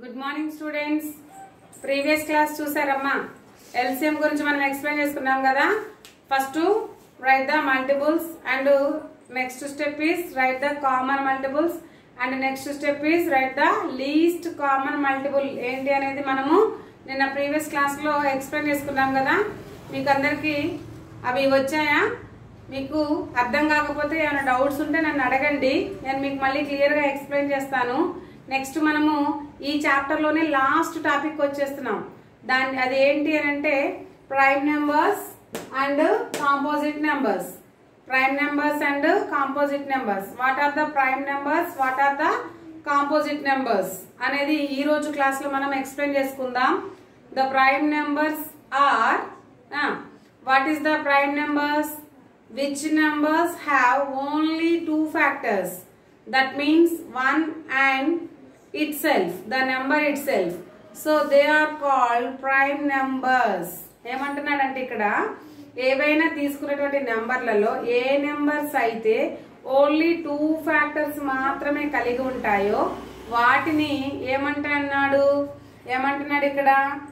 good morning students previous class చూసారమ్మా LCM గురించి మనం ఎక్స్ప్లెయిన్ చేసుకున్నాం కదా first write the multiples and next step is write the common multiples and next step is write the least common multiple ఏంటి అనేది మనము నిన్న previous క్లాస్లో ఎక్స్ప్లెయిన్ చేసుకున్నాం కదా మీకు అందరికీ అవి వచ్చాయా మీకు అర్థం కాకపోతే ఏమైనా డౌట్స్ ఉంటే నన్ను అడగండి నేను మీకు మళ్ళీ క్లియర్గా ఎక్స్ప్లెయిన్ చేస్తాను నెక్స్ట్ మనము ఈ చాప్టర్లోనే లాస్ట్ టాపిక్ వచ్చేస్తున్నాం దాని అది ఏంటి అని అంటే prime numbers and composite numbers prime numbers and composite numbers what are the prime numbers what are the composite numbers అనేది ఈ రోజు క్లాస్లో మనం ఎక్స్ప్లెయిన్ చేసుకుందాం the prime numbers are what is the prime numbers which numbers have only two factors that means one and itself the number itself so they are called prime numbers ఏమంటున్నాడంటే ఇక్కడ ఏవైనా తీసుకున్నటువంటి నెంబర్లలో ఏ నెంబర్స్ అయితే only two factors మాత్రమే కలిగి ఉంటాయో వాటిని ఏమంటున్నాడు ఏమంటున్నాడు ఇక్కడ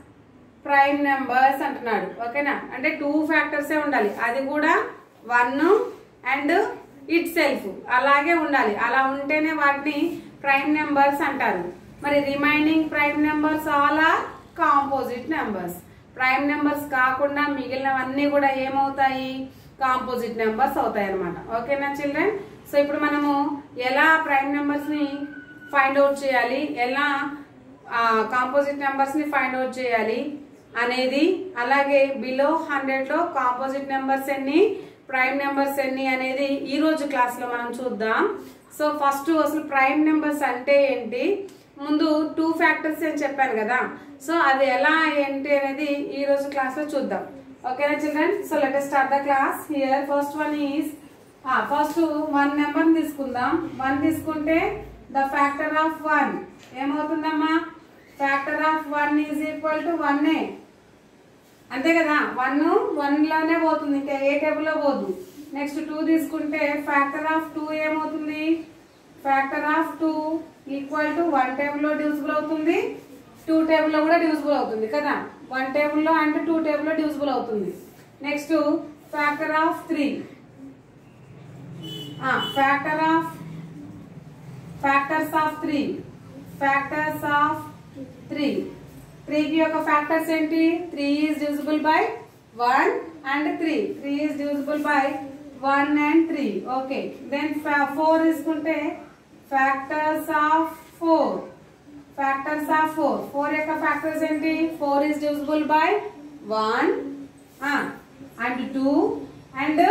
ప్రైమ్ నెంబర్స్ అంటున్నాడు ఓకేనా అంటే టూ ఫ్యాక్టర్సే ఉండాలి అది కూడా వన్ అండ్ ఇట్ సెల్ఫ్ అలాగే ఉండాలి అలా ఉంటేనే వాటిని ప్రైమ్ నెంబర్స్ అంటారు మరి remaining prime numbers all are composite numbers prime numbers కాకుండా మిగిలినవన్నీ కూడా ఏమవుతాయి కాంపోజిట్ నెంబర్స్ అవుతాయి అనమాట ఓకేనా చిల్డ్రన్ సో ఇప్పుడు మనము ఎలా ప్రైమ్ నెంబర్స్ ని ఫైండ్ అవుట్ చేయాలి ఎలా కాంపోజిట్ నెంబర్స్ ని ఫైండ్ అవుట్ చేయాలి అనేది అలాగే బిలో హండ్రెడ్ లో కాంపోజిట్ నెంబర్స్ ఎన్ని ప్రైమ్ నెంబర్స్ ఎన్ని అనేది ఈ రోజు క్లాస్ లో మనం చూద్దాం సో ఫస్ట్ అసలు ప్రైమ్ నెంబర్స్ అంటే ఏంటి ముందు టూ ఫ్యాక్టర్స్ అని చెప్పాను కదా సో అది ఎలా ఏంటి అనేది ఈ రోజు క్లాస్ లో చూద్దాం ఓకేనా children so let start the class here first one is first one number తీసుకుందాం వన్ తీసుకుంటే ద ఫ్యాక్టర్ ఆఫ్ వన్ ఏమవుతుందమ్మా factor of one is equal to one ఏ అంతే కదా వన్ వన్ లోనే పోతుంది ఇంకా ఏ టేబుల్ లో పోదు నెక్స్ట్ టూ తీసుకుంటే ఫ్యాక్టర్ ఆఫ్ టూ ఏమవుతుంది factor of two equal to one table లో డివిజిబుల్ అవుతుంది టూ టేబుల్ లో కూడా డివిజిబుల్ అవుతుంది కదా వన్ టేబుల్ లో అంటే టూ టేబుల్ లో డివిజిబుల్ అవుతుంది next factor of three factor of factors of three factors of three త్రీకి యొక్క ఫ్యాక్టర్స్ ఏంటి three is divisible by one and three three is divisible by one and three okay then four తీసుకుంటే factors of four factors of four four యొక్క factors ఏంటి four is divisible by one and two and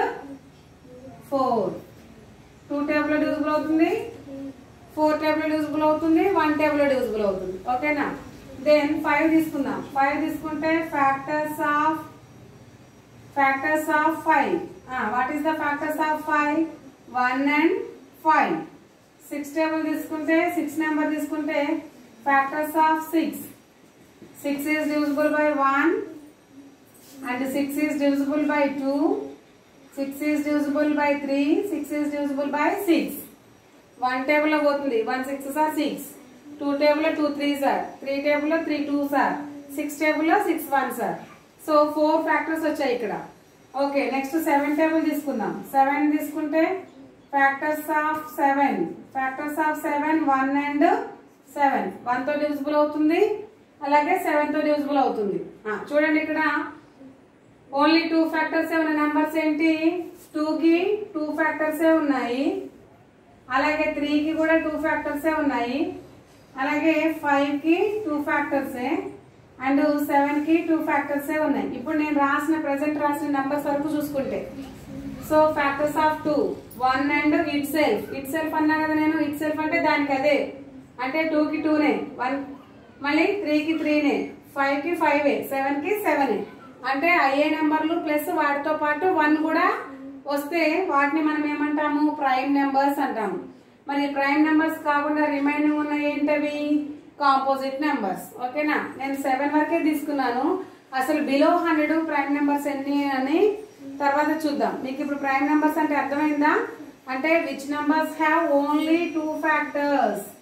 four two table divisible అవుతుంది four table divisible అవుతుంది one table divisible అవుతుంది ఓకేనా then five తీసుకుందాం five తీసుకుంటే factors of factors of five what is the factors of five one and five six table తీసుకుంటే six number తీసుకుంటే factors of six six is divisible by one and six is divisible by two six is divisible by three six is divisible by six one table లో పోతుంది one six sir six two table లో two three sir three table లో three two sir six table లో six one sir so four factors వచ్చాయి ఇక్కడ okay next seven table తీసుకుందాం seven తీసుకుంటే factors of seven factors of seven one and seven one తో divisible అవుతుంది అలాగే seven తో డివిజిబుల్ అవుతుంది చూడండి ఇక్కడ ఓన్లీ టూ ఫ్యాక్టర్స్ ఉన్న నెంబర్స్ ఏంటి టూ కి టూ ఫ్యాక్టర్స్ ఉన్నాయి అలాగే త్రీకి కూడా టూ ఫ్యాక్టర్సే ఉన్నాయి అలాగే ఫైవ్ కి టూ ఫ్యాక్టర్సే అండ్ సెవెన్ కి టూ ఫ్యాక్టర్సే ఉన్నాయి ఇప్పుడు నేను రాసిన ప్రెసెంట్ రాసిన నెంబర్స్ వరకు చూసుకుంటే so factors of two one and itself itself అన్నా కదా నేను ఇట్ సెల్ఫ్ అంటే దానికి అదే అంటే టూ కి టూనే వన్ మళ్ళీ త్రీకి త్రీనే ఫైవ్ కి ఫైవ్ సెవెన్ కి సెవెన్ అంటే అయ్యే నెంబర్లు ప్లస్ వాటితో పాటు వన్ కూడా వస్తే వాటిని మనం ఏమంటాము ప్రైమ్ నెంబర్స్ అంటాము మరి ప్రైమ్ నెంబర్స్ కాకుండా రిమైనింగ్ ఉన్న ఏంటవి కాంపోజిట్ నెంబర్స్ ఓకేనా నేను సెవెన్ వరకే తీసుకున్నాను అసలు బిలో హండ్రెడ్ ప్రైమ్ నెంబర్స్ ఎన్ని అని తర్వాత చూద్దాం మీకు ఇప్పుడు ప్రైమ్ నెంబర్స్ అంటే అర్థమైందా అంటే which numbers have only two factors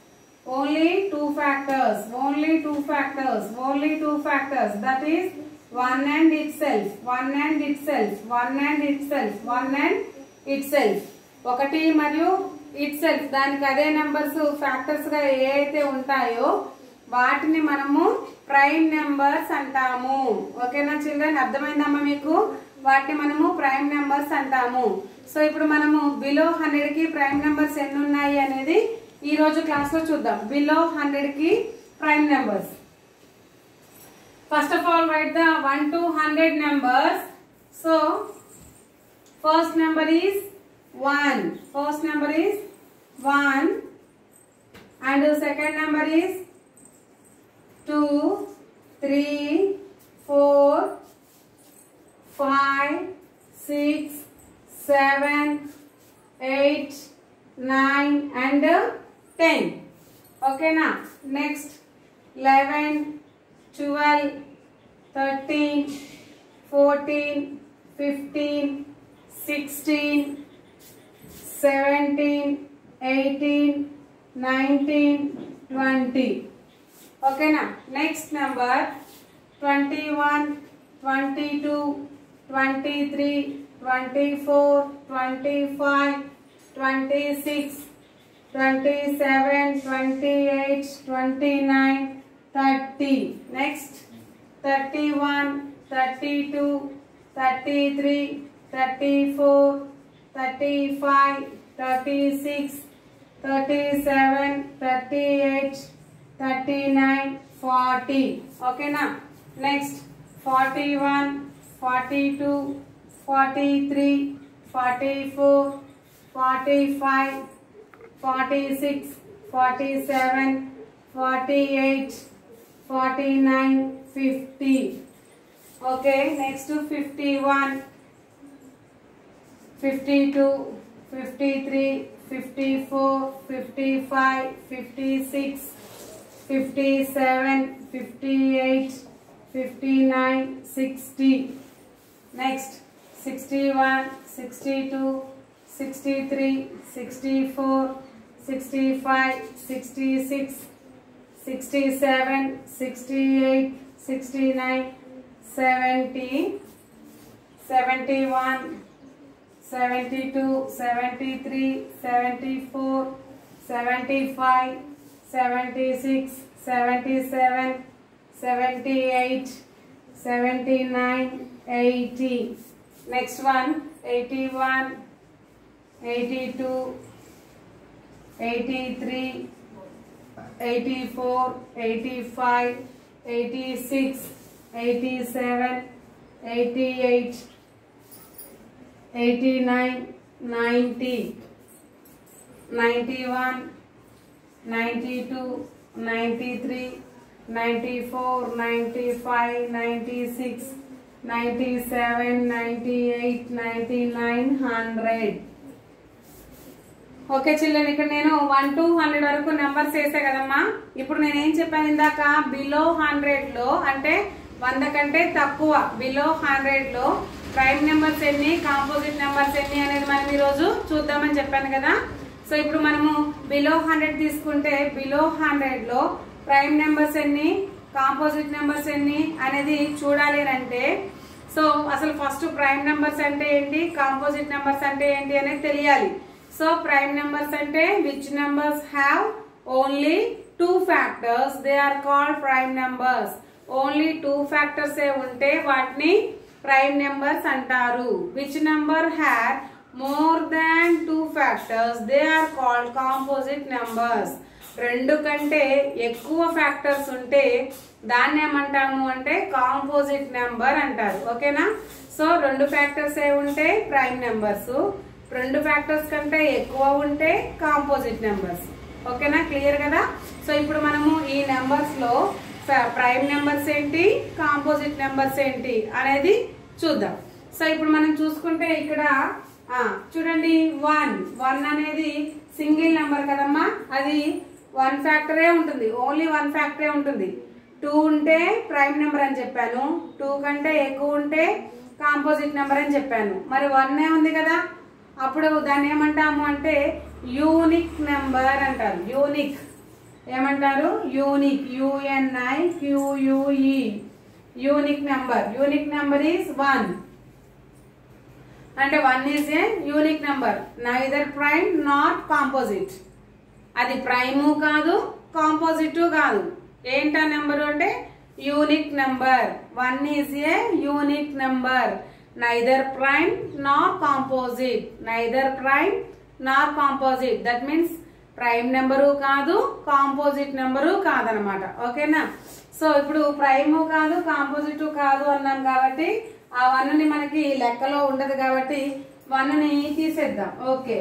only two factors only two factors only two factors that is one and itself one and itself one and itself one and itself ఒకటి మరియు it self దానికి అదే numbers factors గా ఏ అయితే ఉంటాయో వాటిని మనము prime numbers అంటాము ఓకేనా చిల్డ్రన్ అర్థమైందమ్మా మీకు వాటిని మనము ప్రైమ్ నెంబర్స్ అంటాము సో ఇప్పుడు మనము బిలో హండ్రెడ్ కి ప్రైమ్ నెంబర్స్ ఎన్ని ఉన్నాయి అనేది ఈ రోజు క్లాస్ లో చూద్దాం బిలో హండ్రెడ్ కి prime numbers first of all right the one to hundred numbers so first number is 1 first number is 1 and the second number is 2 3 4 5 6 7 8 9 and uh, 10 okay now next 11 12 13 14 15 16 17 18 19 20 okay now next number 21 22 23 24 25 26 27 28 29 30 next 31 32 33 34 35 36 37 38 39 40 okay now next 41 42 43 44 45 46 47 48 49 50 okay next to 51 52 53 54 55 56 57 58 59 60 next 61 62 63 64 65 66 67 68 69 70 71 72 73 74 75 76 77 78 79 80 next one 81 82 83 84 85 86 87 88 89 90 91 92 93 94 95 96 97 98 99 100 okay children ఇక్కడ నేను one to hundred వరకు numbers వేసా కదమ్మా ఇప్పుడు నేను ఏం చెప్పాను ఇందాక బిలో హండ్రెడ్ లో అంటే వంద కంటే తక్కువ బిలో హండ్రెడ్ లో ప్రైమ్ నెంబర్స్ ఎన్ని కాంపోజిట్ నెంబర్స్ ఎన్ని అనేది మనం ఈరోజు చూద్దామని చెప్పాను కదా సో ఇప్పుడు మనము బిలో హండ్రెడ్ తీసుకుంటే బిలో హండ్రెడ్ లో ప్రైమ్ నెంబర్స్ ఎన్ని కాంపోజిట్ నెంబర్స్ ఎన్ని అనేది చూడాలి అంటే సో అసలు ఫస్ట్ ప్రైమ్ నెంబర్స్ అంటే ఏంటి కాంపోజిట్ నెంబర్స్ అంటే ఏంటి అనేది తెలియాలి సో ప్రైమ్ నెంబర్స్ అంటే which numbers have only two factors they are called prime numbers only two factors ఏ ఉంటే వాటిని ప్రైమ్ నెంబర్స్ అంటారు which number had more than two factors they are called composite numbers రెండు కంటే ఎక్కువ factors ఉంటే దాన్ని ఏమంటాము అంటే కాంపోజిట్ నెంబర్ అంటారు ఓకేనా సో రెండు ఫ్యాక్టర్స్ ఏ ఉంటే ప్రైమ్ నెంబర్స్ రెండు ఫ్యాక్టర్స్ కంటే ఎక్కువ ఉంటే కాంపోజిట్ నెంబర్స్ ఓకేనా క్లియర్ కదా సో ఇప్పుడు మనము ఈ నెంబర్స్ లో ప్రైమ్ నెంబర్స్ ఏంటి కాంపోజిట్ నెంబర్స్ ఏంటి అనేది చూద్దాం సో ఇప్పుడు మనం చూసుకుంటే ఇక్కడ ఆ, చూడండి వన్ వన్ అనేది సింగిల్ నెంబర్ కదమ్మా అది వన్ ఫ్యాక్టరే ఉంటుంది ఓన్లీ వన్ ఫ్యాక్టరే ఉంటుంది టూ ఉంటే ప్రైమ్ నెంబర్ అని చెప్పాను టూ కంటే ఎక్కువ ఉంటే కాంపోజిట్ నెంబర్ అని చెప్పాను మరి వన్ ఏ ఉంది కదా అప్పుడు దాన్ని ఏమంటాము అంటే యూనిక్ నెంబర్ అంటారు యూనిక్ ఏమంటారు unique U N I Q U E unique number unique number is one అంటే one is a unique number neither prime not composite అది ప్రైము కాదు కాంపోజిట్ కాదు ఏంటా నెంబర్ అంటే unique number one is a unique number neither prime nor composite neither prime nor composite that means prime number కాదు composite number కాదనమాట ఓకేనా so ఇప్పుడు Prime కాదు కాంపోజిట్ కాదు అన్నాం కాబట్టి ఆ వన్ ని మనకి లెక్కలో ఉండదు కాబట్టి వన్ ని తీసేద్దాం ఓకే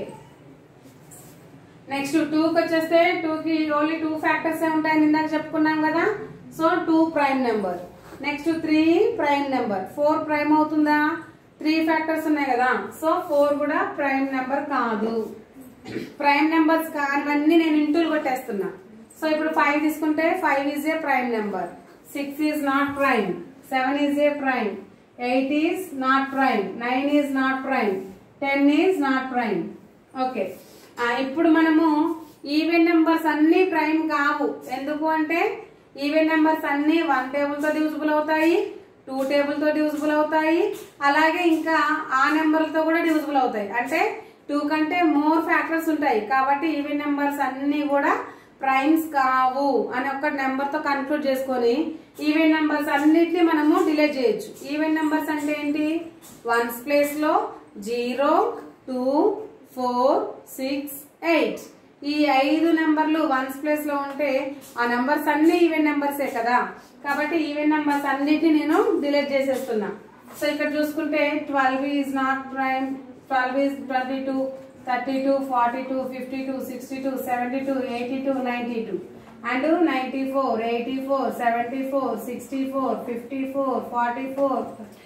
నెక్స్ట్ టూకి వచ్చేస్తే టూకి ఓన్లీ టూ ఫ్యాక్టర్స్ ఏ ఉంటాయని ఇందాక చెప్పుకున్నాం కదా so two prime number next three prime number four prime అవుతుందా త్రీ ఫ్యాక్టర్స్ ఉన్నాయి కదా సో ఫోర్ కూడా ప్రైమ్ నెంబర్ కాదు ప్రైమ్ నెంబర్స్ కానివన్నీ నేను ఇంటూలు కొట్టేస్తున్నా సో ఇప్పుడు ఫైవ్ తీసుకుంటే five is a prime number six is not prime seven is a prime eight is not prime nine is not prime ten is not prime okay ఇప్పుడు మనము even numbers అన్ని ప్రైమ్ కావు ఎందుకు అంటే ఈవెన్ నెంబర్స్ అన్ని one table తో divisible అవుతాయి టూ టేబుల్ తో డివిజిబుల్ అవుతాయి అలాగే ఇంకా ఆ నెంబర్లతో కూడా డివిజిబుల్ అవుతాయి అంటే టూ కంటే మోర్ ఫ్యాక్టర్స్ ఉంటాయి కాబట్టి ఈవెన్ నెంబర్స్ అన్ని కూడా ప్రైమ్స్ కావు అని ఒక నెంబర్ తో కన్క్లూడ్ చేసుకొని ఈవెన్ నెంబర్స్ అన్నిటిని మనము డిలీట్ చేయొచ్చు ఈవెన్ నెంబర్స్ అంటే ఏంటి వన్స్ ప్లేస్ లో zero two four six eight ఈ ఐదు నెంబర్లు వన్స్ ప్లేస్ లో ఉంటే ఆ నెంబర్స్ అన్ని ఈవెన్ నెంబర్సే కదా కాబట్టి ఈవెన్ నెంబర్స్ అన్నిటిని నేను డిలీట్ చేసేస్తున్నా సో ఇక్కడ చూసుకుంటే twelve is not prime twelve is twenty two thirty two forty two fifty two sixty two seventy two eighty two ninety two and ninety four eighty four seventy four sixty four fifty four forty four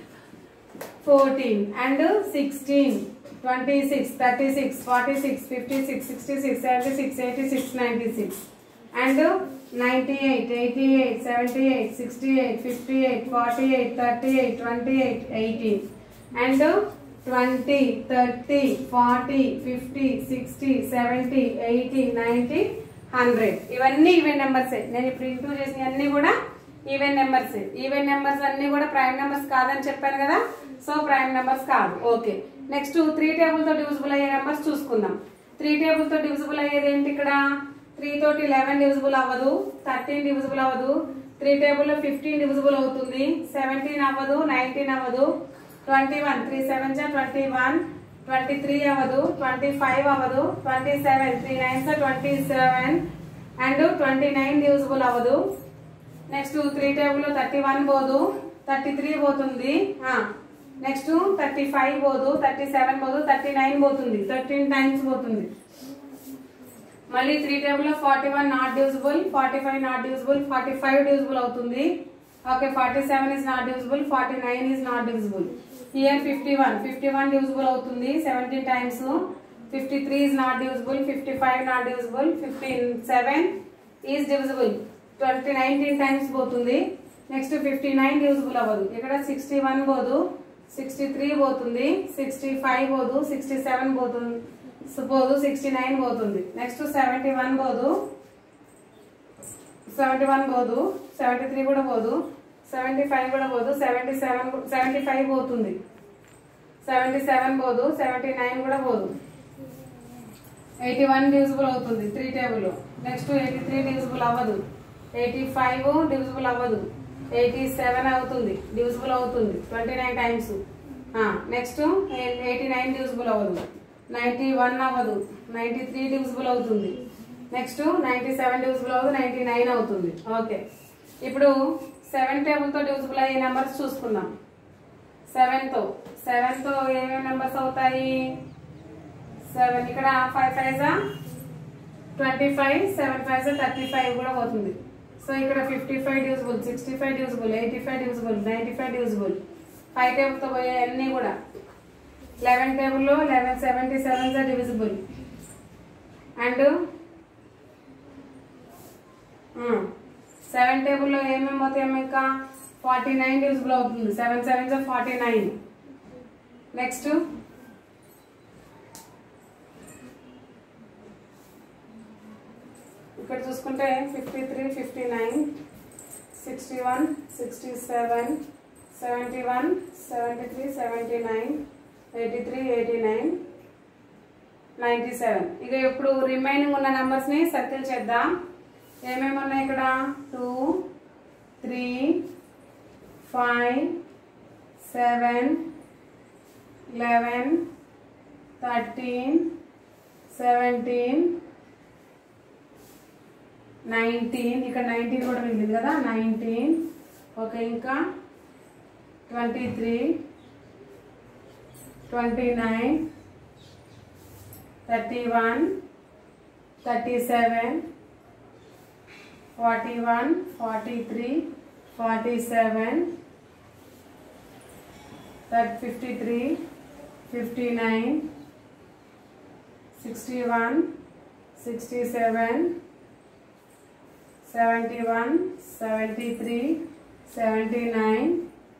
fourteen and sixteen twenty six thirty six forty six fifty six sixty six seventy six eighty six ninety six and ninety eight eighty eight seventy eight sixty eight fifty eight forty eight thirty eight twenty eight eighteen and twenty thirty forty fifty sixty seventy eighty ninety hundred ఇవన్నీ even నెంబర్సే నేను ఇప్పుడు into చేసిన అన్ని కూడా even numbers even numbers అన్ని కూడా prime numbers కాదని చెప్పాను కదా సో ప్రైమ్ నెంబర్స్ కాదు ఓకే నెక్స్ట్ త్రీ టేబుల్ తో డివిజిబుల్ అయ్యే నెంబర్స్ చూసుకుందాం త్రీ టేబుల్ తో డివిజిబుల్ అయ్యేది ఏంటి ఇక్కడ త్రీ తోటి లెవెన్ డివిజిబుల్ అవ్వదు థర్టీన్ డివిజిబుల్ అవ్వదు త్రీ టేబుల్ లో ఫిఫ్టీన్ డివిజిబుల్ అవుతుంది సెవెంటీన్ అవ్వదు నైన్టీన్ అవ్వదు ట్వంటీ వన్ త్రీ సెవెన్ జా ట్వంటీ వన్ ట్వంటీ త్రీ అవ్వదు ట్వంటీ ఫైవ్ అవ్వదు twenty seven three nine twenty seven and twenty nine divisible అవ్వదు నెక్స్ట్ త్రీ టేబుల్ లో థర్టీ వన్ పోదు థర్టీ త్రీ పోతుంది నెక్స్ట్ థర్టీ ఫైవ్ పోదు thirty seven పోదు thirty nine పోతుంది థర్టీన్ టైమ్స్ పోతుంది మళ్ళీ త్రీ టేబుల్ లో forty one not divisible forty five not divisible forty five divisible అవుతుంది okay forty seven is not divisible forty nine is not divisible here fifty one fifty one divisible అవుతుంది seventeen times fifty three is not divisible fifty five not divisible fifty seven is divisible twenty nineteen times పోతుంది next fifty nine divisible అవ్వదు ఇక్కడ sixty one పోదు sixty three పోతుంది sixty five పోదు sixty seven పోతుంది పోదు sixty nine పోతుంది next seventy one పోదు సెవెంటీ వన్ పోదు సెవెంటీ త్రీ కూడా పోదు సెవెంటీ ఫైవ్ కూడా పోదు సెవెంటీ సెవెన్ సెవెంటీ ఫైవ్ పోతుంది సెవెంటీ సెవెన్ పోదు సెవెంటీ నైన్ కూడా పోదు ఎయిటీ వన్ డివిజిబుల్ అవుతుంది three table next eighty three divisible అవ్వదు ఎయిటీ ఫైవ్ డివిజిబుల్ అవ్వదు ఎయిటీ సెవెన్ అవుతుంది డివిజిబుల్ అవుతుంది twenty nine times next eighty nine divisible అవ్వదు నైంటీ వన్ అవ్వదు నైంటీ త్రీ డివిజిబుల్ అవుతుంది నెక్స్ట్ నైంటీ సెవెన్ డివిజిబుల్ అవ్వదు ninety nine అవుతుంది ఓకే ఇప్పుడు సెవెన్ టేబుల్తో డివిజిబుల్ అయ్యే నెంబర్స్ చూసుకుందాం సెవెన్తో సెవెన్తో ఏమేమి నెంబర్స్ అవుతాయి సెవెన్ ఇక్కడ five five twenty five seven five thirty five కూడా పోతుంది సో ఇక్కడ fifty five divisible sixty five divisible eighty five divisible ninety five divisible five టేబుల్తో పోయే అన్నీ కూడా లెవెన్ టేబుల్లో eleven seventy seven divisible and seven టేబుల్లో ఏమేమి పోతాయి ఇంకా ఫార్టీ నైన్ డివిజిబుల్ అవుతుంది seven seven forty nine next ఇక్కడ చూసుకుంటే fifty three fifty nine sixty one sixty seven seventy one seventy three seventy nine eighty three eighty nine ninety seven ఇక ఇప్పుడు remaining ఉన్న నెంబర్స్ని సర్కిల్ చేద్దాం ఏమేమి ఉన్నాయి ఇక్కడ two three five seven eleven thirteen seventeen nineteen ఇక్కడ నైన్టీన్ కూడా మిగిలింది కదా నైన్టీన్ ఓకే ఇంకా twenty three twenty nine thirty one thirty seven forty one forty three forty seven thirty fifty three fifty nine sixty one sixty seven seventy one seventy three seventy nine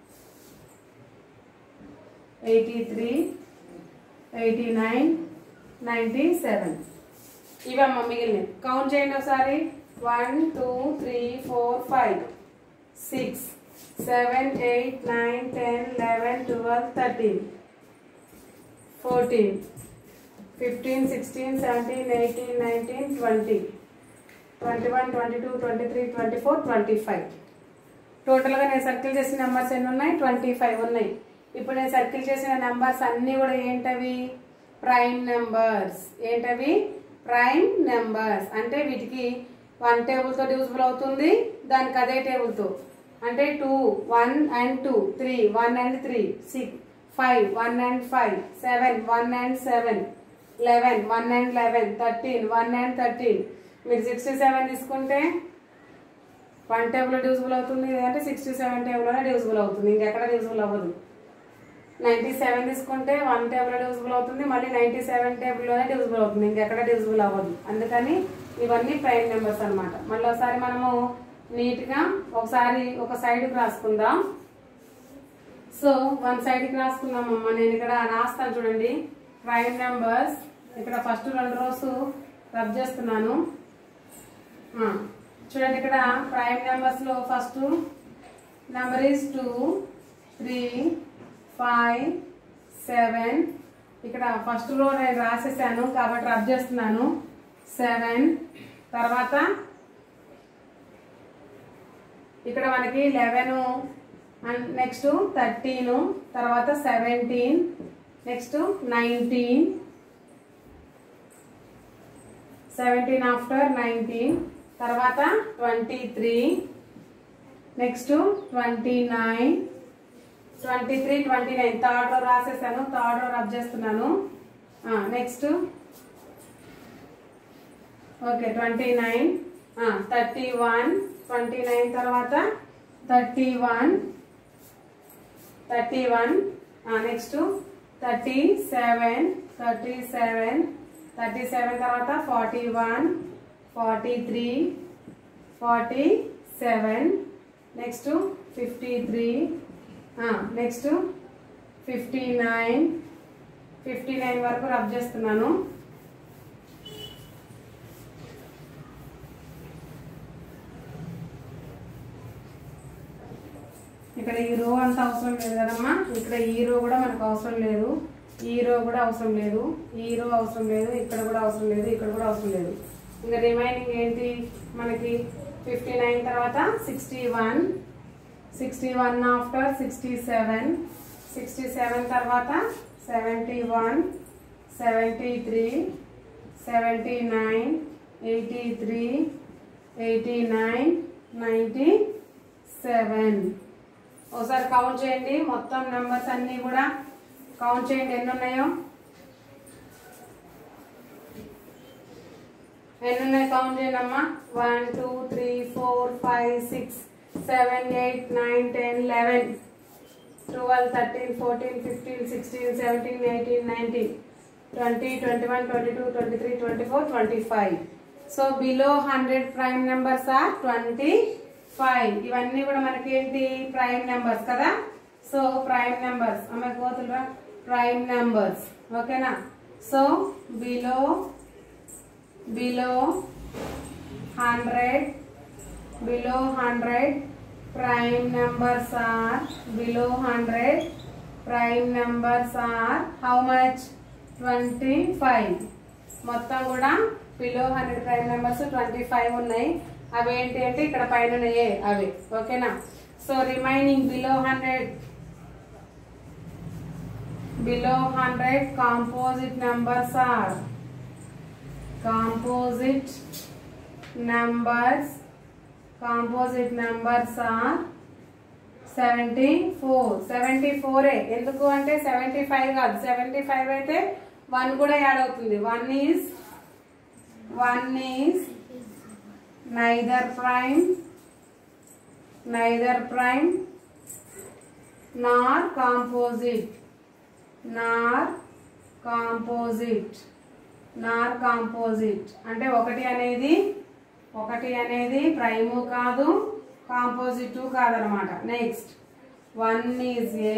eighty three eighty nine ninety seven ఇవమ్మ మిగిలినవి count చేయండి ఒకసారి one two three four five six seven eight nine ten eleven twelve thirteen fourteen fifteen sixteen seventeen eighteen nineteen twenty twenty one twenty two twenty three twenty four twenty five టోటల్గా నేను circle చేసిన numbers ఎన్ని ఉన్నాయి twenty five ఉన్నాయి ఇప్పుడు నేను circle చేసిన numbers అన్నీ కూడా ఏంటవి ప్రైమ్ నెంబర్స్ ఏంటవి ప్రైమ్ నెంబర్స్ అంటే వీటికి వన్ టేబుల్తో డివిజిబుల్ అవుతుంది దానికి అదే టేబుల్తో అంటే two one and two three one and three six five one and five seven one and seven eleven one and eleven thirteen one and thirteen మీరు sixty seven తీసుకుంటే one table divisible అవుతుంది లేదంటే sixty seven టేబుల్లోనే divisible అవుతుంది ఇంకెక్కడ divisible అవ్వదు ninety seven తీసుకుంటే one table divisible అవుతుంది మళ్ళీ నైంటీ సెవెన్ టేబుల్లోనే డివిజిబుల్ అవుతుంది ఇంకెక్కడ డివిజిబుల్ అవ్వదు అందుకని ఇవన్నీ ప్రైమ్ నెంబర్స్ అన్నమాట మళ్ళీ ఒకసారి మనము నీట్గా ఒకసారి ఒక సైడ్కి రాసుకుందాం సో వన్ సైడ్కి రాసుకుందాం అమ్మ నేను ఇక్కడ రాస్తాను చూడండి ప్రైమ్ నెంబర్స్ ఇక్కడ ఫస్ట్ రెండు రోజు రబ్ చేస్తున్నాను ఆ, చూడండి ఇక్కడ ప్రైమ్ నెంబర్స్ లో first number is two three five seven ఇక్కడ ఫస్ట్ లో నేను రాసేసాను కాబట్టి రబ్ చేస్తున్నాను సెవెన్ తర్వాత ఇక్కడ మనకి లెవెన్ అండ్ నెక్స్ట్ థర్టీన్ తర్వాత seventeen next nineteen seventeen after nineteen తర్వాత twenty three next twenty nine twenty three twenty nine third row రాసేసాను థర్డ్ రో రబ్ చేస్తున్నాను next okay twenty nine thirty one twenty nine తర్వాత thirty one thirty one next thirty seven thirty seven thirty seven తర్వాత forty one forty three forty seven next fifty three next fifty nine fifty nine వరకు rub చేస్తున్నాను ఇక్కడ ఈ రో అంత అవసరం లేదు కదమ్మా ఇక్కడ ఈ రో కూడా మనకు అవసరం లేదు ఈ రో కూడా అవసరం లేదు ఈ రో అవసరం లేదు ఇక్కడ కూడా అవసరం లేదు ఇక్కడ కూడా అవసరం లేదు ఇంకా రిమైనింగ్ ఏంటి మనకి ఫిఫ్టీ నైన్ తర్వాత sixty one sixty one after sixty seven sixty seven తర్వాత seventy one seventy three seventy nine eighty three eighty nine ninety seven ఒకసారి కౌంట్ చేయండి మొత్తం నెంబర్స్ అన్నీ కూడా కౌంట్ చేయండి ఎన్ని ఉన్నాయో ఎన్ని ఉన్నాయి కౌంట్ చేయండి అమ్మా one two three four five six seven eight nine ten eleven twelve thirteen fourteen fifteen sixteen seventeen eighteen nineteen twenty twenty one twenty two twenty three twenty four twenty five so below hundred prime numbers are twenty five ఇవన్నీ కూడా మనకి ఏంటి prime numbers కదా so prime numbers అమ్మాయి కోతులురా prime numbers ఓకేనా so below below hundred below hundred prime numbers are below hundred prime numbers are how much twenty five మొత్తం కూడా below hundred prime numbers twenty five ఉన్నాయి అవి ఏంటి అంటే ఇక్కడ పైన ఉన్నాయే అవి ఓకేనా so remaining below hundred below hundred composite numbers are composite numbers composite numbers are seventy four seventy ఫోరే ఎందుకు అంటే సెవెంటీ ఫైవ్ కాదు సెవెంటీ ఫైవ్ అయితే వన్ కూడా యాడ్ అవుతుంది one is one is neither prime neither prime nor composite nor composite nor composite అంటే ఒకటి అనేది ఒకటి అనేది ప్రైము కాదు కాంపోజిట్ కాదనమాట next one is a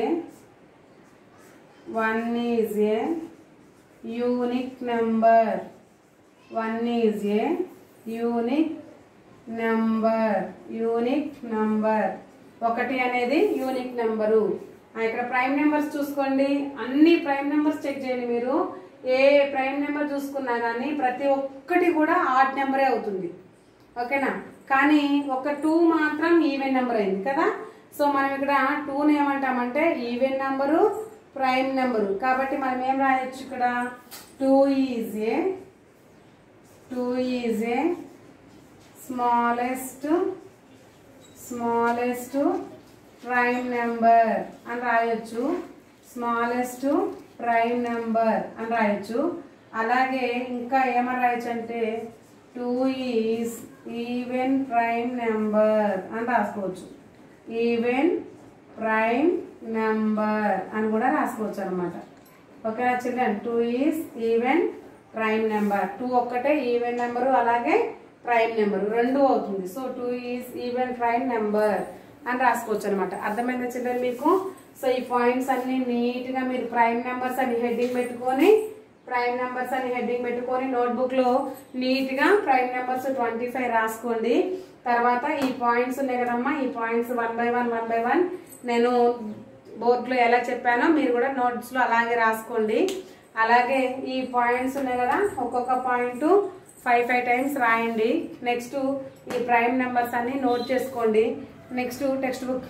one is a unique number one is a unique number unique number ఒకటి అనేది unique number ఆ, ఇక్కడ ప్రైమ్ నెంబర్స్ చూసుకోండి అన్ని ప్రైమ్ నెంబర్స్ చెక్ చేయండి మీరు ఏ ప్రైమ్ నెంబర్ చూసుకున్నా కానీ ప్రతి ఒక్కటి కూడా ఆడ్ నెంబరే అవుతుంది ఓకేనా కానీ ఒక టూ మాత్రం ఈవెన్ నెంబర్ అయింది కదా సో మనం ఇక్కడ టూని ఏమంటామంటే ఈవెన్ నెంబరు ప్రైమ్ నెంబరు కాబట్టి మనం ఏం రాయొచ్చు ఇక్కడ two is a two is a smallest smallest prime number అని రాయొచ్చు స్మాలెస్ట్ ప్రైమ్ నెంబర్ అని రాయొచ్చు అలాగే ఇంకా ఏమని రాయొచ్చు అంటే two is even prime number అని రాసుకోవచ్చు ఈవెన్ ప్రైమ్ నెంబర్ అని కూడా రాసుకోవచ్చు అనమాట ఓకేనా children two is even prime number two ఒక్కటే ఈవెన్ నెంబరు అలాగే ప్రైమ్ నెంబర్ రెండు అవుతుంది so two is even prime number అని రాసుకోవచ్చు అనమాట అర్థమైందా చిల్డ్రన్ మీకు సో ఈ పాయింట్స్ అన్ని నీట్ గా మీరు ప్రైమ్ నెంబర్స్ అని హెడ్డింగ్ పెట్టుకొని ప్రైమ్ నెంబర్స్ అని హెడ్డింగ్ పెట్టుకొని నోట్బుక్ లో నీట్ గా ప్రైమ్ నెంబర్స్ ట్వంటీ ఫైవ్ రాసుకోండి తర్వాత ఈ పాయింట్స్ ఉన్నాయి కదమ్మా ఈ points one by one one by one నేను బోర్డులో ఎలా చెప్పానో మీరు కూడా నోట్స్ లో అలాగే రాసుకోండి అలాగే ఈ పాయింట్స్ ఉన్నాయి కదా ఒక్కొక్క పాయింట్ ఫైవ్ ఫైవ్ టైమ్స్ రాయండి నెక్స్ట్ ఈ ప్రైమ్ నెంబర్స్ అన్ని నోట్ చేసుకోండి నెక్స్ట్ టెక్స్ట్ బుక్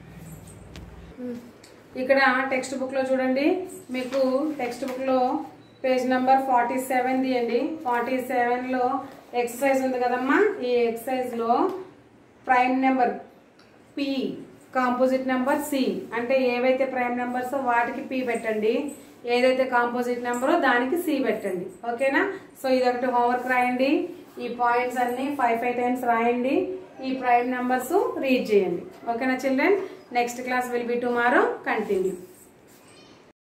ఇక్కడ టెక్స్ట్ బుక్ లో చూడండి మీకు టెక్స్ట్ బుక్ లో పేజ్ నెంబర్ ఫార్టీ సెవెన్ తీయండి ఫార్టీ సెవెన్ లో ఎక్సర్సైజ్ ఉంది కదమ్మా ఈ ఎక్సర్సైజ్ లో prime number P composite number C అంటే ఏవైతే ప్రైమ్ నెంబర్స్ వాటికి పి పెట్టండి ఏదైతే కాంపోజిట్ నెంబరో దానికి సి పెట్టండి ఓకేనా సో ఇదొకటి హోంవర్క్ రాయండి ఈ పాయింట్స్ అన్ని ఫైవ్ ఫైవ్ టైమ్స్ రాయండి ఈ ప్రైమ్ నెంబర్స్ రీడ్ చేయండి ఓకేనా children next class will be tomorrow continue